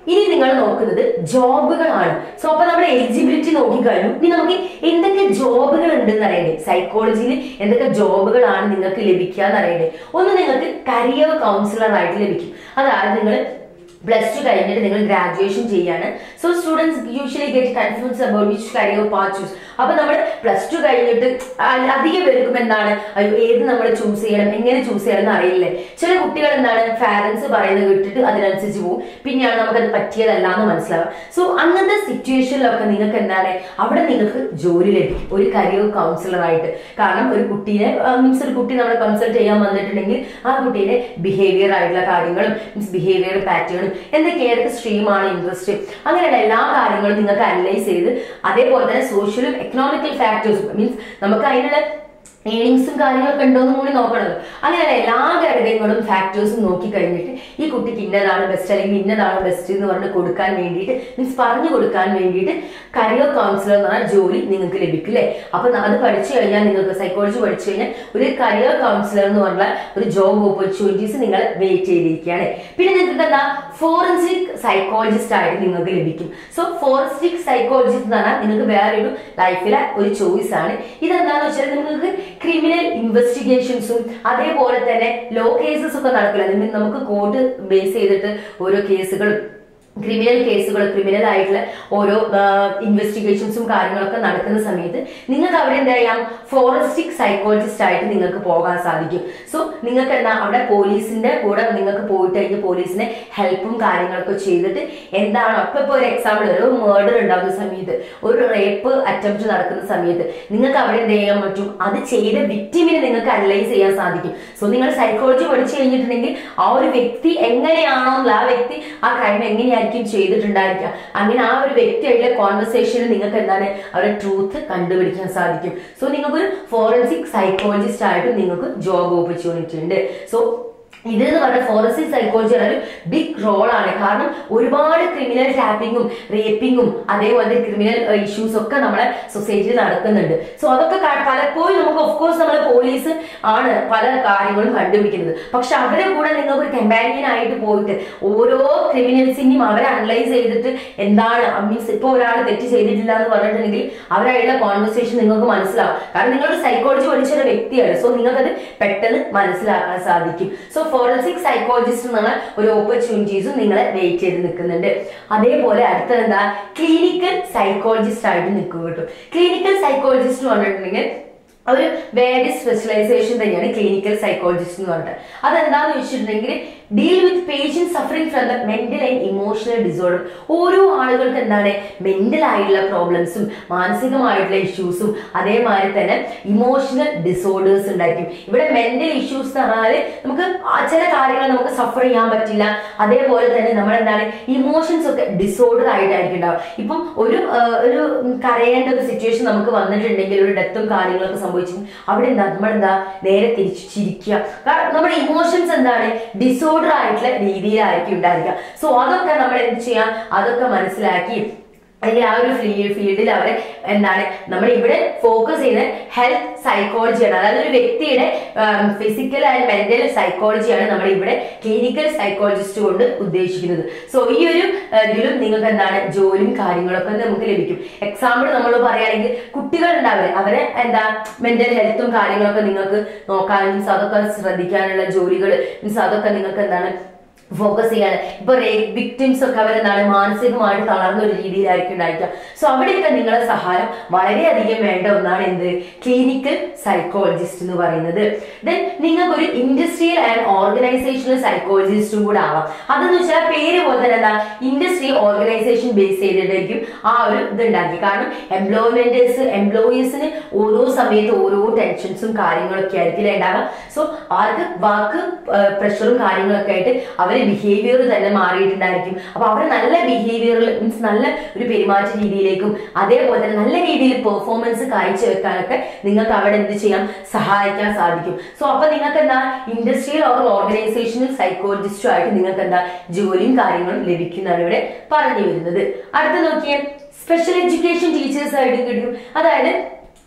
ഇനി നിങ്ങൾ നോക്കുന്നത് ജോബുകളാണ് സോ അപ്പൊ നമ്മുടെ എലിജിബിലിറ്റി നോക്കിക്കഴിഞ്ഞു ഇനി നമുക്ക് എന്തൊക്കെ ജോബുകൾ ഉണ്ടെന്ന് അറിയണ്ടേ സൈക്കോളജിയിൽ എന്തൊക്കെ ജോബുകളാണ് നിങ്ങൾക്ക് ലഭിക്കുക എന്ന് അറിയണ്ടേ ഒന്ന് നിങ്ങൾക്ക് കരിയർ കൗൺസിലർ ആയിട്ട് ലഭിക്കും അതായത് നിങ്ങൾ പ്ലസ് ടു കഴിഞ്ഞിട്ട് നിങ്ങൾ ഗ്രാജുവേഷൻ ചെയ്യാണ് so students usually get confuse about which career path choose അപ്പൊ നമ്മൾ പ്ലസ് ടു കഴിഞ്ഞിട്ട് അ- അധികം പേർക്കും എന്താണ് അയ്യോ ഏത് നമ്മൾ ചൂസ് ചെയ്യണം എങ്ങനെ ചൂസ് ചെയ്യണം എന്ന് അറിയില്ലേ ചില കുട്ടികൾ എന്താണ് പാരന്റ്സ് പറയുന്നത് കേട്ടിട്ട് അതിനനുസരിച്ച് പോകും പിന്നെയാണ് നമുക്കത് പറ്റിയതല്ല എന്ന് മനസ്സിലാവുക സോ അങ്ങനത്തെ സിറ്റുവേഷനിലൊക്കെ നിങ്ങൾക്ക് എന്താണ് അവിടെ നിങ്ങൾക്ക് ജോലി ലഭിക്കും ഒരു കരിയർ കൗൺസിലർ ആയിട്ട് കാരണം ഒരു കുട്ടീനെ മീൻസ് ഒരു കുട്ടി നമ്മളെ കൺസൾട്ട് ചെയ്യാൻ വന്നിട്ടുണ്ടെങ്കിൽ ആ കുട്ടീനെ ബിഹേവിയർ ആയിട്ടുള്ള കാര്യങ്ങളും മീൻസ് ബിഹേവിയർ പാറ്റേണും എന്തൊക്കെ ഏതൊക്കെ സ്ട്രീമാണ് ഇൻട്രസ്റ്റ് അങ്ങനെയുള്ള എല്ലാ കാര്യങ്ങളും നിങ്ങൾക്ക് അനലൈസ് ചെയ്ത് അതേപോലെ തന്നെ സോഷ്യലും എക്കണോമിക്കൽ ഫാക്ടേഴ്സും മീൻസ് നമുക്ക് അതിനുള്ള ഏണിങ്സും കാര്യങ്ങളൊക്കെ ഉണ്ടോ എന്ന് കൂടി നോക്കണമല്ലോ അങ്ങനെയുള്ള എല്ലാ ഘടകങ്ങളും ഫാക്ടേഴ്സും നോക്കി കഴിഞ്ഞിട്ട് ഈ കുട്ടിക്ക് ഇന്നതാണ് ബെസ്റ്റ് അല്ലെങ്കിൽ ഇന്നതാണ് ബെസ്റ്റ് എന്ന് പറഞ്ഞ് കൊടുക്കാൻ വേണ്ടിയിട്ട് മീൻസ് പറഞ്ഞു കൊടുക്കാൻ വേണ്ടിയിട്ട് കരിയർ കൗൺസിലർ എന്ന് പറഞ്ഞ ജോലി നിങ്ങൾക്ക് ലഭിക്കും അല്ലേ അപ്പൊ അത് പഠിച്ചു കഴിഞ്ഞാൽ നിങ്ങൾക്ക് സൈക്കോളജി പഠിച്ചു കഴിഞ്ഞാൽ ഒരു കരിയർ കൗൺസിലർ എന്ന് പറഞ്ഞ ഒരു ജോബ് ഓപ്പർച്യൂണിറ്റീസ് നിങ്ങൾ വെയിറ്റ് ചെയ്തിരിക്കുകയാണ് പിന്നെ നിങ്ങൾക്ക് എന്താ ഫോറൻസിക് സൈക്കോളജിസ്റ്റ് ആയിട്ട് നിങ്ങൾക്ക് ലഭിക്കും സോ ഫോറൻസിക് സൈക്കോളജിസ്റ്റ് എന്ന് പറഞ്ഞാൽ നിങ്ങൾക്ക് വേറൊരു ലൈഫിലെ ഒരു ചോയ്സ് ആണ് ഇതെന്താന്ന് വെച്ചാൽ നിങ്ങൾക്ക് ക്രിമിനൽ ഇൻവെസ്റ്റിഗേഷൻസും അതേപോലെ തന്നെ ലോ കേസസ് ഒക്കെ നടക്കില്ല അതിന് നമുക്ക് കോർട്ട് ബേസ് ചെയ്തിട്ട് ഓരോ കേസുകളും ക്രിമിനൽ കേസുകൾ ക്രിമിനൽ ആയിട്ടുള്ള ഓരോ ഇൻവെസ്റ്റിഗേഷൻസും കാര്യങ്ങളൊക്കെ നടക്കുന്ന സമയത്ത് നിങ്ങൾക്ക് അവിടെ എന്താ ചെയ്യാം ഫോറസ്റ്റിക് സൈക്കോളജിസ്റ്റ് ആയിട്ട് നിങ്ങൾക്ക് പോകാൻ സാധിക്കും സോ നിങ്ങൾക്ക് എന്താ അവിടെ പോലീസിന്റെ കൂടെ നിങ്ങൾക്ക് പോയിട്ട് കഴിഞ്ഞ് പോലീസിനെ ഹെൽപ്പും കാര്യങ്ങളൊക്കെ ചെയ്തിട്ട് എന്താണ് അപ്പൊ ഇപ്പൊ ഒരു എക്സാമ്പിൾ ഒരു മേർഡർ ഉണ്ടാകുന്ന സമയത്ത് ഒരു റേപ്പ് അറ്റംപ്റ്റ് നടക്കുന്ന സമയത്ത് നിങ്ങൾക്ക് അവിടെ എന്ത് ചെയ്യാൻ പറ്റും അത് ചെയ്ത വിക്ടിമിനെ നിങ്ങൾക്ക് അനലൈസ് ചെയ്യാൻ സാധിക്കും സോ നിങ്ങൾ സൈക്കോളജി പഠിച്ചു കഴിഞ്ഞിട്ടുണ്ടെങ്കിൽ ആ ഒരു വ്യക്തി എങ്ങനെയാണോ ആ വ്യക്തി ആ ക്രൈം എങ്ങനെയായിരിക്കും ചെയ്തിട്ടുണ്ടായിരിക്കുക അങ്ങനെ ആ ഒരു വ്യക്തിയായിട്ടുള്ള കോൺവെർസേഷനിൽ നിങ്ങൾക്ക് എന്താണ് അവരുടെ ട്രൂത്ത് കണ്ടുപിടിക്കാൻ സാധിക്കും സോ നിങ്ങൾക്ക് ഫോറൻസിക് സൈക്കോളജിസ്റ്റ് ആയിട്ട് നിങ്ങൾക്ക് ജോബ് ഓപ്പർച്യൂണിറ്റി ഉണ്ട് സോ ഇത് എന്ന് പറഞ്ഞ ഫോറൻസിക് സൈക്കോളജി ഒരു ബിഗ് റോളാണ് കാരണം ഒരുപാട് ക്രിമിനൽ ടാപ്പിങ്ങും റേപ്പിങ്ങും അതേപോലെ ക്രിമിനൽ ഇഷ്യൂസ് ഒക്കെ നമ്മുടെ സൊസൈറ്റിയിൽ നടക്കുന്നുണ്ട് സോ അതൊക്കെ ക- പലപ്പോഴും നമുക്ക് ഓഫ് കോഴ്സ് നമ്മൾ പോലീസ് ആണ് പല കാര്യങ്ങളും കണ്ടുപിടിക്കുന്നത് പക്ഷെ അവരെ കൂടെ നിങ്ങൾക്ക് ഒരു കമ്പാനിയൻ ആയിട്ട് പോയിട്ട് ഓരോ ക്രിമിനൽസിനെയും അവരെ അനലൈസ് ചെയ്തിട്ട് എന്താണ് മീൻസ് ഇപ്പൊ ഒരാൾ തെറ്റ് ചെയ്തിട്ടില്ല എന്ന് പറഞ്ഞിട്ടുണ്ടെങ്കിൽ അവരായുള്ള കോൺവെർസേഷൻ നിങ്ങൾക്ക് മനസ്സിലാവും കാരണം നിങ്ങളൊരു സൈക്കോളജി പഠിച്ച ഒരു വ്യക്തിയാണ് സോ നിങ്ങൾക്കത് പെട്ടെന്ന് മനസ്സിലാക്കാൻ സാധിക്കും സോ ഫോറൻസിക് സൈക്കോളജിസ്റ്റ് എന്നുള്ള ഒരു ഓപ്പർച്യൂണിറ്റീസും നിങ്ങളെ വെയിറ്റ് ചെയ്ത് നിൽക്കുന്നുണ്ട് അതേപോലെ അടുത്തത് എന്താ ക്ലിനിക്കൽ സൈക്കോളജിസ്റ്റ് ആയിട്ട് നിൽക്കും കേട്ടോ ക്ലിനിക്കൽ സൈക്കോളജിസ്റ്റ് എന്ന് പറഞ്ഞിട്ടുണ്ടെങ്കിൽ ഒരു വേറെ സ്പെഷ്യലൈസേഷൻ തന്നെയാണ് ക്ലിനിക്കൽ സൈക്കോളജിസ്റ്റ് എന്ന് പറഞ്ഞിട്ട് അതെന്താന്ന് വെച്ചിട്ടുണ്ടെങ്കിൽ deal with patient suffering from the mental and emotional disorder ഓരോ ആളുകൾക്ക് എന്താണ് മെന്റൽ ആയിട്ടുള്ള പ്രോബ്ലംസും മാനസികമായിട്ടുള്ള ഇഷ്യൂസും അതേമാതിരി തന്നെ ഇമോഷണൽ ഡിസോർഡേഴ്സ് ഉണ്ടായിരിക്കും ഇവിടെ മെന്റൽ ഇഷ്യൂസ് എന്ന് പറഞ്ഞാൽ നമുക്ക് ആ ചില കാര്യങ്ങൾ നമുക്ക് സഫർ ചെയ്യാൻ പറ്റില്ല അതേപോലെ തന്നെ നമ്മൾ എന്താണ് ഇമോഷൻസ് ഒക്കെ ഡിസോർഡർ ആയിട്ടായിരിക്കും ഉണ്ടാവുക ഇപ്പം ഒരു ആ, ഒരു കരയേണ്ട ഒരു സിറ്റുവേഷൻ നമുക്ക് വന്നിട്ടുണ്ടെങ്കിൽ ഒരു ഡെത്തും കാര്യങ്ങളൊക്കെ സംഭവിച്ചു അവിടെ എന്താ നമ്മൾ എന്താ നേരെ തിരിച്ചു ചിരിക്കുക കാരണം നമ്മുടെ ഇമോഷൻസ് എന്താണ് ഡിസോർഡർ ആയിട്ടുള്ള രീതിയിലായിരിക്കും ഉണ്ടായിരിക്കുക സോ അതൊക്കെ നമ്മൾ എന്ത് ചെയ്യാം അതൊക്കെ മനസ്സിലാക്കി അല്ലെങ്കിൽ ആ ഒരു ഫീൽഡിൽ അവരെ എന്താണ് നമ്മൾ ഇവിടെ ഫോക്കസ് ചെയ്യുന്നത് ഹെൽത്ത് സൈക്കോളജിയാണ് അതായത് ഒരു വ്യക്തിയുടെ ഫിസിക്കൽ ആൻഡ് മെന്റൽ സൈക്കോളജിയാണ് നമ്മൾ ഇവിടെ ക്ലിനിക്കൽ സൈക്കോളജിസ്റ്റ് കൊണ്ട് ഉദ്ദേശിക്കുന്നത് സോ ഈ ഒരു ആ, ഇതിലും നിങ്ങൾക്ക് എന്താണ് ജോലിയും കാര്യങ്ങളൊക്കെ നമുക്ക് ലഭിക്കും എക്സാമ്പിൾ നമ്മൾ പറയുകയാണെങ്കിൽ കുട്ടികൾ ഉണ്ടാവില്ല അവരെ എന്താ മെന്റൽ ഹെൽത്തും കാര്യങ്ങളൊക്കെ നിങ്ങൾക്ക് നോക്കാൻ മീൻസ് അതൊക്കെ ശ്രദ്ധിക്കാനുള്ള ജോലികൾ മീൻസ് അതൊക്കെ നിങ്ങൾക്ക് എന്താണ് ഫോക്കസ് ചെയ്യാൻ ഇപ്പൊ റേപ്പ് വിക്ടിംസ് ഒക്കെ അവരെന്താണ് മാനസികമായിട്ട് തളർന്ന ഒരു രീതിയിലായിരിക്കും ഉണ്ടായിരിക്കുക സോ അവിടെയൊക്കെ നിങ്ങളെ സഹായം വളരെയധികം വേണ്ട ഒന്നാണ് എന്ത് ക്ലിനിക്കൽ സൈക്കോളജിസ്റ്റ് എന്ന് പറയുന്നത് ദെൻ നിങ്ങൾക്ക് ഒരു ഇൻഡസ്ട്രിയൽ ആൻഡ് ഓർഗനൈസേഷണൽ സൈക്കോളജിസ്റ്റും കൂടെ ആവാം അതെന്ന് വെച്ചാൽ പേര് പോലെ തന്നെ എന്താ ഇൻഡസ്ട്രി ഓർഗനൈസേഷൻ ബേസ് ചെയ്തിട്ടായിരിക്കും ആ ഒരു ഇത് ഉണ്ടാക്കി കാരണം എംപ്ലോയ്മെന്റേഴ്സ് എംപ്ലോയീസിന് ഓരോ സമയത്ത് ഓരോ ടെൻഷൻസും കാര്യങ്ങളൊക്കെ ആയിരിക്കില്ല ഉണ്ടാവുക സോ അവർക്ക് വർക്ക് പ്രഷറും കാര്യങ്ങളൊക്കെ ആയിട്ട് അവരെ ബിഹേവിയർ തന്നെ മാറിയിട്ടുണ്ടായിരിക്കും അപ്പൊ അവർ നല്ല ബിഹേവിയറിൽ മീൻസ് നല്ല ഒരു പെരുമാറ്റ രീതിയിലേക്കും അതേപോലെ തന്നെ നല്ല രീതിയിൽ പെർഫോമൻസ് കാഴ്ചവെക്കാനൊക്കെ നിങ്ങൾക്ക് അവിടെ എന്ത് ചെയ്യാം സഹായിക്കാൻ സാധിക്കും സോ അപ്പൊ നിങ്ങൾക്ക് എന്താ ഇൻഡസ്ട്രിയൽ ഓർ ഓർഗനൈസേഷണൽ സൈക്കോളജിസ്റ്റും ആയിട്ട് നിങ്ങൾക്ക് എന്താ ജോലിയും കാര്യങ്ങളും ലഭിക്കുന്നതാണ് ഇവിടെ പറഞ്ഞു വരുന്നത് അടുത്ത നോക്കിയേ സ്പെഷ്യൽ എഡ്യൂക്കേഷൻ ടീച്ചേഴ്സ് ആയിട്ട് കിട്ടും അതായത്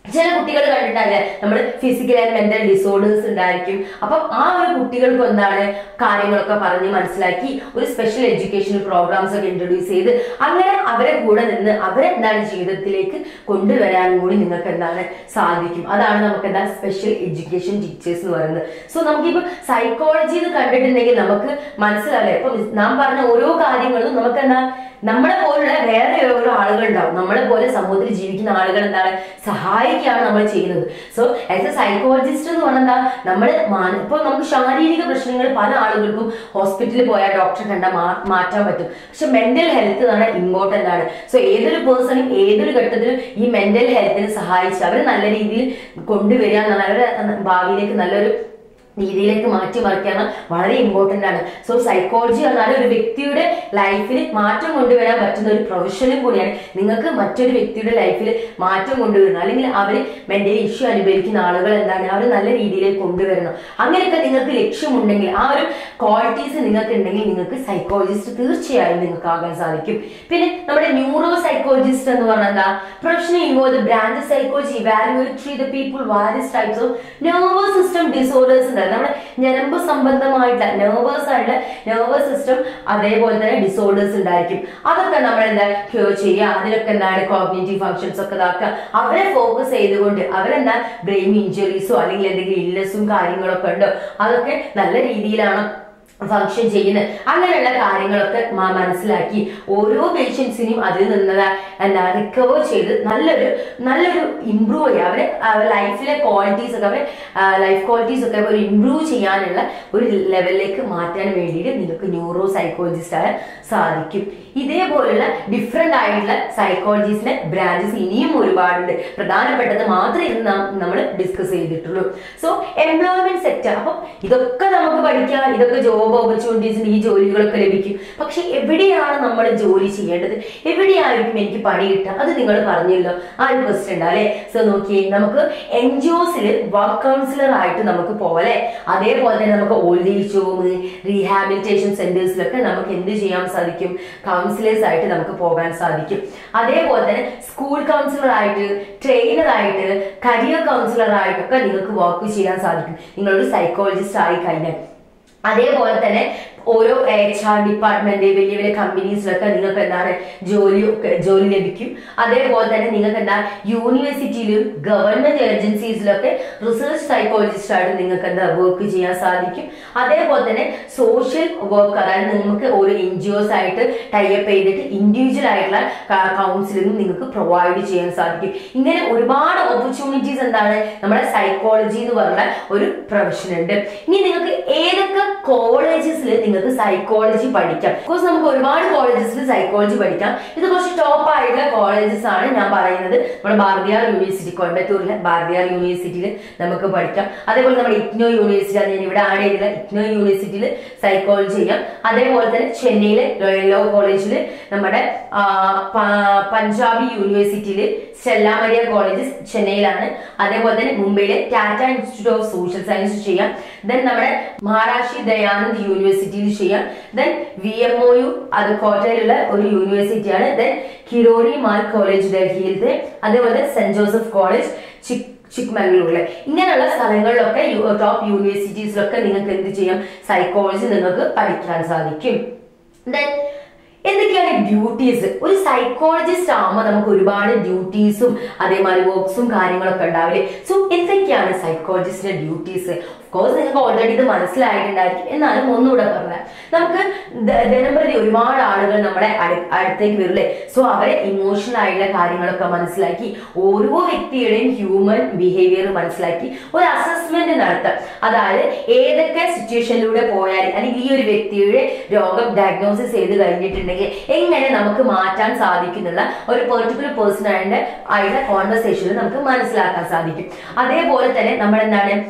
ചില കുട്ടികൾ കണ്ടിട്ടല്ലേ നമ്മൾ ഫിസിക്കൽ ആൻഡ് മെന്റൽ ഡിസോർഡേഴ്സ് ഉണ്ടായിരിക്കും അപ്പം ആ ഒരു കുട്ടികൾക്ക് എന്താണ് കാര്യങ്ങളൊക്കെ പറഞ്ഞ് മനസ്സിലാക്കി ഒരു സ്പെഷ്യൽ എഡ്യൂക്കേഷൻ പ്രോഗ്രാംസ് ഒക്കെ ഇൻട്രൊഡ്യൂസ് ചെയ്ത് അങ്ങനെ അവരെ കൂടെ നിന്ന് അവരെ എന്താണ് ജീവിതത്തിലേക്ക് കൊണ്ടുവരാനും കൂടി നിങ്ങൾക്ക് എന്താണ് സാധിക്കും അതാണ് നമുക്ക് എന്താ സ്പെഷ്യൽ എഡ്യൂക്കേഷൻ ടീച്ചേഴ്സ് എന്ന് പറയുന്നത് സോ നമുക്കിപ്പോ സൈക്കോളജി എന്ന് കണ്ടിട്ടുണ്ടെങ്കിൽ നമുക്ക് മനസ്സിലാവില്ല ഇപ്പൊ നാം പറഞ്ഞ ഓരോ കാര്യങ്ങളും നമുക്ക് എന്താ നമ്മളെ പോലുള്ള വേറെ ഓരോ ആളുകൾ ഉണ്ടാവും നമ്മളെ പോലെ സമൂഹത്തിൽ ജീവിക്കുന്ന ആളുകൾ എന്താണ് സഹായിക്കുകയാണ് നമ്മൾ ചെയ്യുന്നത് സോ ആസ് എ സൈക്കോളജിസ്റ്റ് എന്ന് പറഞ്ഞാൽ എന്താ നമ്മൾ ഇപ്പൊ നമുക്ക് ശാരീരിക പ്രശ്നങ്ങൾ പല ആളുകൾക്കും ഹോസ്പിറ്റലിൽ പോയാൽ ഡോക്ടറെ കണ്ടാൽ മാ- മാറ്റാൻ പറ്റും പക്ഷെ മെന്റൽ ഹെൽത്ത് എന്ന് പറഞ്ഞാൽ ഇമ്പോർട്ടന്റ് ആണ് സോ ഏതൊരു പേഴ്സണും ഏതൊരു ഘട്ടത്തിലും ഈ മെന്റൽ ഹെൽത്തിന് സഹായിച്ച് അവരെ നല്ല രീതിയിൽ കൊണ്ടുവരിക എന്നാണ് അവരെ ഭാവിയിലേക്ക് നല്ലൊരു രീതിയിലേക്ക് മാറ്റി മറിക്കാൻ വളരെ ഇമ്പോർട്ടന്റ് ആണ് സോ സൈക്കോളജി പറഞ്ഞാൽ ഒരു വ്യക്തിയുടെ ലൈഫിൽ മാറ്റം കൊണ്ടുവരാൻ പറ്റുന്ന ഒരു പ്രൊഫഷനും കൂടിയാണ് നിങ്ങൾക്ക് മറ്റൊരു വ്യക്തിയുടെ ലൈഫിൽ മാറ്റം കൊണ്ടുവരുന്നത് അല്ലെങ്കിൽ അവർ മെന്റലി ഇഷ്യൂ അനുഭവിക്കുന്ന ആളുകൾ എന്താണ് അവർ നല്ല രീതിയിലേക്ക് കൊണ്ടുവരണം അങ്ങനെയൊക്കെ നിങ്ങൾക്ക് ലക്ഷ്യമുണ്ടെങ്കിൽ ആ ഒരു ക്വാളിറ്റീസ് നിങ്ങൾക്ക് ഉണ്ടെങ്കിൽ നിങ്ങൾക്ക് സൈക്കോളജിസ്റ്റ് തീർച്ചയായും നിങ്ങൾക്ക് ആകാൻ സാധിക്കും പിന്നെ നമ്മുടെ ന്യൂറോ സൈക്കോളജിസ്റ്റ് എന്ന് പറഞ്ഞാൽ എന്താ professional involve branch psychology evaluate the people various types of nervous system disorders ഉണ്ട് നമ്മുടെ ഞരമ്പ് സംബന്ധമായിട്ടുള്ള നെർവസ് ആയിട്ടുള്ള നെർവസ് സിസ്റ്റം അതേപോലെ തന്നെ ഡിസോർഡേഴ്സ് ഉണ്ടായിരിക്കും അതൊക്കെ നമ്മൾ എന്താ ക്യൂർ ചെയ്യുക അതിലൊക്കെ എന്താണ് കോഗ്നേറ്റീവ് ഫങ്ഷൻസ് ഒക്കെ ഇതാക്കുക അവരെ ഫോക്കസ് ചെയ്തുകൊണ്ട് അവരെന്താ ബ്രെയിൻ ഇഞ്ചുറീസോ അല്ലെങ്കിൽ എന്തെങ്കിലും ഇല്ലസും കാര്യങ്ങളൊക്കെ ഉണ്ടോ അതൊക്കെ നല്ല രീതിയിലാണ് ഫങ്ഷൻ ചെയ്യുന്നത് അങ്ങനെയുള്ള കാര്യങ്ങളൊക്കെ മ- മനസ്സിലാക്കി ഓരോ പേഷ്യൻസിനെയും അതിൽ നിന്ന് എന്താ റിക്കവർ ചെയ്ത് നല്ലൊരു നല്ലൊരു ഇമ്പ്രൂവ് ചെയ്യുക അവരെ ലൈഫിലെ ക്വാളിറ്റീസ് ഒക്കെ അവരെ ലൈഫ് ക്വാളിറ്റീസ് ഒക്കെ ഒരു ഇമ്പ്രൂവ് ചെയ്യാനുള്ള ഒരു ലെവലിലേക്ക് മാറ്റാൻ വേണ്ടിയിട്ട് നിങ്ങൾക്ക് ന്യൂറോ സൈക്കോളജിസ്റ്റ് ആയ സാധിക്കും ഇതേപോലുള്ള ഡിഫറെന്റ് ആയിട്ടുള്ള സൈക്കോളജീസിന്റെ ബ്രാഞ്ചസ് ഇനിയും ഒരുപാടുണ്ട് പ്രധാനപ്പെട്ടത് മാത്രമേ ഇന്ന് നമ്മൾ ഡിസ്കസ് ചെയ്തിട്ടുള്ളൂ സോ എംപ്ലോയ്മെന്റ് സെക്ടർ അപ്പം ഇതൊക്കെ നമുക്ക് പഠിക്കാം ഇതൊക്കെ ജോബ് ഓപ്പർച്യൂണിറ്റീസിന് ഈ ജോലികളൊക്കെ ലഭിക്കും പക്ഷെ എവിടെയാണ് നമ്മൾ ജോലി ചെയ്യേണ്ടത് എവിടെയായിരിക്കും എനിക്ക് പണി കിട്ടുക അത് നിങ്ങൾ പറഞ്ഞല്ലോ ആ ഒരു ക്വസ്റ്റ്യൻ ഉണ്ട് അല്ലെ സോ നോക്കിയേ നമുക്ക് എൻ ജി ഒസിൽ വർക്ക് കൗൺസിലർ ആയിട്ട് നമുക്ക് പോലെ അതേപോലെ തന്നെ നമുക്ക് ഓൾഡ് ഏജ് ഹോം റീഹാബിലിറ്റേഷൻ സെന്റേഴ്സിലൊക്കെ നമുക്ക് എന്ത് ചെയ്യാൻ സാധിക്കും കൗൺസിലേഴ്സ് ആയിട്ട് നമുക്ക് പോകാൻ സാധിക്കും അതേപോലെ തന്നെ സ്കൂൾ കൗൺസിലർ ആയിട്ട് ട്രെയിനർ ആയിട്ട് കരിയർ കൗൺസിലർ ആയിട്ടൊക്കെ നിങ്ങൾക്ക് വർക്ക് ചെയ്യാൻ സാധിക്കും നിങ്ങളൊരു സൈക്കോളജിസ്റ്റ് ആയി കഴിഞ്ഞാൽ അതേപോലെ തന്നെ ഓരോ എച്ച് ആർ ഡിപ്പാർട്ട്മെന്റ് വലിയ വലിയ കമ്പനീസിലൊക്കെ നിങ്ങൾക്ക് എന്താണ് ജോലി ഒക്കെ- ജോലി ലഭിക്കും അതേപോലെ തന്നെ നിങ്ങൾക്ക് എന്താ യൂണിവേഴ്സിറ്റിയിലും ഗവൺമെന്റ് ഏജൻസീസിലൊക്കെ റിസർച്ച് സൈക്കോളജിസ്റ്റ് ആയിട്ട് നിങ്ങൾക്ക് എന്താ വർക്ക് ചെയ്യാൻ സാധിക്കും അതേപോലെ തന്നെ സോഷ്യൽ വർക്ക് അതായത് നിങ്ങൾക്ക് ഒരു എൻ ജി ഒസ് ആയിട്ട് ടൈപ്പ് ചെയ്തിട്ട് ഇൻഡിവിജ്വൽ ആയിട്ടുള്ള കൗൺസിലിംഗ് നിങ്ങൾക്ക് പ്രൊവൈഡ് ചെയ്യാൻ സാധിക്കും ഇങ്ങനെ ഒരുപാട് ഓപ്പർച്യൂണിറ്റീസ് എന്താണ് നമ്മുടെ സൈക്കോളജി എന്ന് പറഞ്ഞ ഒരു പ്രൊഫഷൻ ഉണ്ട് ഇനി നിങ്ങൾക്ക് ഏതൊക്കെ കോളേജസിൽ നിങ്ങൾക്ക് സൈക്കോളജി പഠിക്കാം ബിക്കോസ് നമുക്ക് ഒരുപാട് കോളേജസിൽ സൈക്കോളജി പഠിക്കാം ഇത് കുറച്ച് ടോപ്പ് ആയിട്ടുള്ള കോളേജസ് ആണ് ഞാൻ പറയുന്നത് നമ്മുടെ ഭാരതിയാർ യൂണിവേഴ്സിറ്റി കോയമ്പത്തൂരിലെ ഭാരതിയാർ യൂണിവേഴ്സിറ്റിയിൽ നമുക്ക് പഠിക്കാം അതേപോലെ നമ്മുടെ ഇഗ്നോ യൂണിവേഴ്സിറ്റി അത് ഞാൻ ഇവിടെ ആഡ് ചെയ്തില്ല ഇഗ്നോ യൂണിവേഴ്സിറ്റിയിൽ സൈക്കോളജി ചെയ്യാം അതേപോലെ തന്നെ ചെന്നൈയിലെ ലോ കോളേജിൽ നമ്മുടെ ആ, പ- പഞ്ചാബി യൂണിവേഴ്സിറ്റിയിൽ സ്റ്റെല്ലാമരിയ കോളേജ് ചെന്നൈയിലാണ് അതേപോലെ തന്നെ മുംബൈയിലെ Tata institute of social science ചെയ്യാം ദെൻ നമ്മുടെ മഹാരാഷ്ട്ര ദയാനന്ദ് യൂണിവേഴ്സിറ്റിയിൽ ചെയ്യാം then V M O U അത് കോട്ടയിലുള്ള ഒരു യൂണിവേഴ്സിറ്റിയാണ് ദെൻ കിരോറി മാൽ കോളേജ് ഡൽഹിയിലത്തെ അതേപോലെ സെന്റ് ജോസഫ് കോളേജ് ചിക് ചിക്മംഗ്ലൂരിലെ ഇങ്ങനെയുള്ള സ്ഥലങ്ങളിലൊക്കെ ടോപ്പ് യൂണിവേഴ്സിറ്റീസിലൊക്കെ നിങ്ങൾക്ക് എന്ത് ചെയ്യാം സൈക്കോളജി നിങ്ങൾക്ക് പഠിക്കാൻ സാധിക്കും ദെൻ എന്തൊക്കെയാണ് ഡ്യൂട്ടീസ് ഒരു സൈക്കോളജിസ്റ്റ് ആകുമ്പോൾ നമുക്ക് ഒരുപാട് ഡ്യൂട്ടീസും അതേമാതിരി വർക്ക്സും കാര്യങ്ങളൊക്കെ ഉണ്ടാവില്ലേ സോ എന്തൊക്കെയാണ് സൈക്കോളജിസ്റ്റിന്റെ ഡ്യൂട്ടീസ് കോഴ്സ് നിങ്ങൾക്ക് ഓൾറെഡി ഇത് മനസ്സിലായിട്ടുണ്ടായിരിക്കും എന്നാലും ഒന്നുകൂടെ പറഞ്ഞാൽ നമുക്ക് ദ- ദിനംപ്രതി ഒരുപാട് ആളുകൾ നമ്മുടെ അടു- അടുത്തേക്ക് വരില്ലേ സോ അവരെ ഇമോഷണൽ ആയിട്ടുള്ള കാര്യങ്ങളൊക്കെ മനസ്സിലാക്കി ഓരോ വ്യക്തിയുടെയും ഹ്യൂമൻ ബിഹേവിയർ മനസ്സിലാക്കി ഒരു അസസ്മെന്റ് നടത്താം അതായത് ഏതൊക്കെ സിറ്റുവേഷനിലൂടെ പോയാൽ അല്ലെങ്കിൽ ഈ ഒരു വ്യക്തിയുടെ രോഗം ഡയഗ്നോസിസ് ചെയ്ത് കഴിഞ്ഞിട്ടുണ്ടെങ്കിൽ എങ്ങനെ നമുക്ക് മാറ്റാൻ സാധിക്കുന്നുള്ള ഒരു പെർട്ടിക്കുലർ പേഴ്സൺ ആയിട്ട് ആയിട്ടുള്ള കോൺവെർസേഷനിൽ നമുക്ക് മനസ്സിലാക്കാൻ സാധിക്കും അതേപോലെ തന്നെ നമ്മൾ എന്താണ്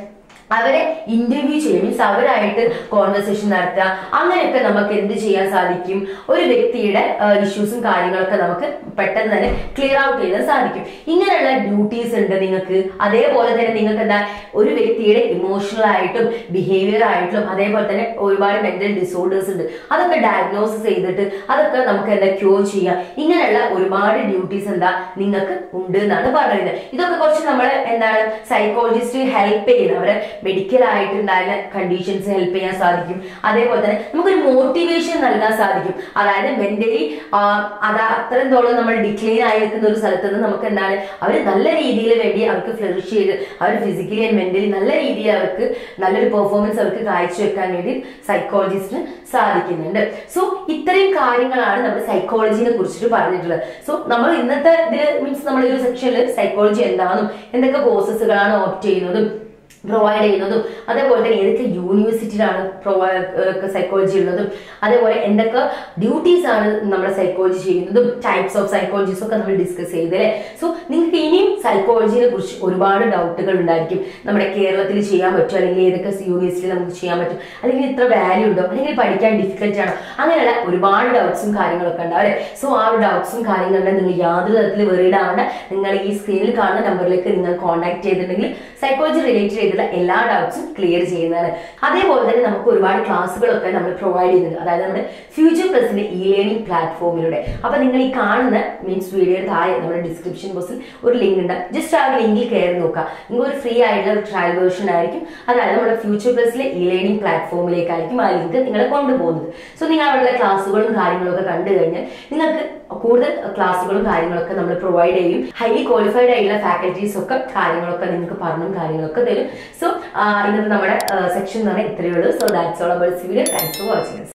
അവരെ ഇന്റർവ്യൂ ചെയ്യും മീൻസ് അവരായിട്ട് കോൺവെർസേഷൻ നടത്തുക അങ്ങനെയൊക്കെ നമുക്ക് എന്ത് ചെയ്യാൻ സാധിക്കും ഒരു വ്യക്തിയുടെ ഇഷ്യൂസും കാര്യങ്ങളൊക്കെ നമുക്ക് പെട്ടെന്ന് തന്നെ ക്ലിയർ ഔട്ട് ചെയ്യാൻ സാധിക്കും ഇങ്ങനെയുള്ള ഡ്യൂട്ടീസ് ഉണ്ട് നിങ്ങൾക്ക് അതേപോലെ തന്നെ നിങ്ങൾക്ക് എന്താ ഒരു വ്യക്തിയുടെ ഇമോഷണൽ ആയിട്ടും ബിഹേവിയർ ആയിട്ടും അതേപോലെ തന്നെ ഒരുപാട് മെന്റൽ ഡിസോർഡേഴ്സ് ഉണ്ട് അതൊക്കെ ഡയഗ്നോസ് ചെയ്തിട്ട് അതൊക്കെ നമുക്ക് എന്താ ക്യൂർ ചെയ്യാം ഇങ്ങനെയുള്ള ഒരുപാട് ഡ്യൂട്ടീസ് എന്താ നിങ്ങൾക്ക് ഉണ്ട് എന്നാണ് പറയുന്നത് ഇതൊക്കെ കുറച്ച് നമ്മൾ എന്താണ് സൈക്കോളജിസ്റ്റ് ഹെൽപ്പ് ചെയ്യുന്ന അവരെ മെഡിക്കൽ ആയിട്ടുണ്ടായിരുന്ന കണ്ടീഷൻസ് ഹെൽപ്പ് ചെയ്യാൻ സാധിക്കും അതേപോലെ തന്നെ നമുക്കൊരു മോട്ടിവേഷൻ നൽകാൻ സാധിക്കും അതായത് മെന്റലി അത് അത്രത്തോളം നമ്മൾ ഡിക്ലൈൻ ആയി നിൽക്കുന്ന ഒരു സ്ഥലത്ത് നിന്ന് നമുക്ക് എന്താണ് അവർ നല്ല രീതിയിൽ വേണ്ടി അവർക്ക് ഫ്ലറിഷ് ചെയ്ത് അവർ ഫിസിക്കലി ആൻഡ് മെന്റലി നല്ല രീതിയിൽ അവർക്ക് നല്ലൊരു പെർഫോമൻസ് അവർക്ക് കാഴ്ചവെക്കാൻ വേണ്ടി സൈക്കോളജിസ്റ്റിന് സാധിക്കുന്നുണ്ട് സോ ഇത്രയും കാര്യങ്ങളാണ് നമ്മൾ സൈക്കോളജിനെ കുറിച്ചിട്ട് പറഞ്ഞിട്ടുള്ളത് സോ നമ്മൾ ഇന്നത്തെ ഇതിൽ മീൻസ് നമ്മൾ ഈ ഒരു സെക്ഷനിൽ സൈക്കോളജി എന്താണെന്നും എന്തൊക്കെ കോഴ്സസുകളാണ് ഓപ്റ്റ് ചെയ്യുന്നതും പ്രൊവൈഡ് ചെയ്യുന്നതും അതേപോലെ തന്നെ ഏതൊക്കെ യൂണിവേഴ്സിറ്റിയിലാണ് പ്രൊവൈഡ് സൈക്കോളജി ഉള്ളതും അതേപോലെ എന്തൊക്കെ ഡ്യൂട്ടീസ് ആണ് നമ്മുടെ സൈക്കോളജി ചെയ്യുന്നതും ടൈപ്സ് ഓഫ് സൈക്കോളജീസ് ഒക്കെ നമ്മൾ ഡിസ്കസ് ചെയ്തല്ലേ സോ നിങ്ങൾക്ക് ഇനിയും സൈക്കോളജിനെ കുറിച്ച് ഒരുപാട് ഡൗട്ടുകൾ ഉണ്ടായിരിക്കും നമ്മുടെ കേരളത്തിൽ ചെയ്യാൻ പറ്റും അല്ലെങ്കിൽ ഏതൊക്കെ യൂണിവേഴ്സിറ്റിയിൽ നമുക്ക് ചെയ്യാൻ പറ്റും അല്ലെങ്കിൽ ഇത്ര വാല്യൂ ഉണ്ടോ അല്ലെങ്കിൽ പഠിക്കാൻ ഡിഫിക്കൽട്ട് ആണോ അങ്ങനെയുള്ള ഒരുപാട് ഡൗട്ട്സും കാര്യങ്ങളൊക്കെ ഉണ്ടാവും അല്ലേ സോ ആ ഒരു ഡൗട്ട്സും കാര്യങ്ങളുടെ നിങ്ങൾ യാതൊരു തരത്തിൽ വെറിഡ് ആവേണ്ട നിങ്ങൾ ഈ സ്ക്രീനിൽ കാണുന്ന നമ്പറിലേക്ക് നിങ്ങൾ കോൺടാക്ട് ചെയ്തിട്ടുണ്ടെങ്കിൽ സൈക്കോളജി റിലേറ്റഡ് ചെയ്തിട്ടുള്ള എല്ലാ ഡൗട്ട്സും ക്ലിയർ ചെയ്യുന്നതാണ് അതേപോലെ തന്നെ നമുക്ക് ഒരുപാട് ക്ലാസ്സുകളൊക്കെ നമ്മൾ പ്രൊവൈഡ് ചെയ്യുന്നുണ്ട് അതായത് നമ്മുടെ ഫ്യൂച്ചർ പ്ലസിന്റെ ഇ ലേണിംഗ് പ്ലാറ്റ്ഫോമിലൂടെ അപ്പൊ നിങ്ങൾ ഈ കാണുന്ന മീൻസ് വീഡിയോയുടെ താഴെ നമ്മുടെ ഡിസ്ക്രിപ്ഷൻ ബോക്സിൽ ഒരു ലിങ്ക് ഉണ്ട് ജസ്റ്റ് ആ ലിങ്കിൽ കയറി നോക്കുക നിങ്ങൾക്ക് ഒരു ഫ്രീ ആയിട്ടുള്ള ഒരു ട്രയൽ വേർഷൻ ആയിരിക്കും അതായത് നമ്മുടെ ഫ്യൂച്ചർ പ്ലസിലെ ഇ ലേണിംഗ് പ്ലാറ്റ്ഫോമിലേക്കായിരിക്കും ആ ലിങ്ക് നിങ്ങളെ കൊണ്ടുപോകുന്നത് സോ നിങ്ങൾ അവിടെയുള്ള ക്ലാസ്സുകളും കാര്യങ്ങളൊക്കെ കണ്ടു കഴിഞ്ഞാൽ നിങ്ങൾക്ക് കൂടുതൽ ക്ലാസ്സുകളും കാര്യങ്ങളൊക്കെ നമ്മൾ പ്രൊവൈഡ് ചെയ്യും ഹൈലി ക്വാളിഫൈഡ് ആയിട്ടുള്ള ഫാക്കൽറ്റീസ് ഒക്കെ കാര്യങ്ങളൊക്കെ നിങ്ങൾക്ക് പറഞ്ഞും കാര്യങ്ങളൊക്കെ തരും സോ ഇന്നത്തെ നമ്മുടെ സെക്ഷൻ എന്ന് പറഞ്ഞാൽ ഇത്രയേ ഉള്ളൂ so that's all about video thanks for watching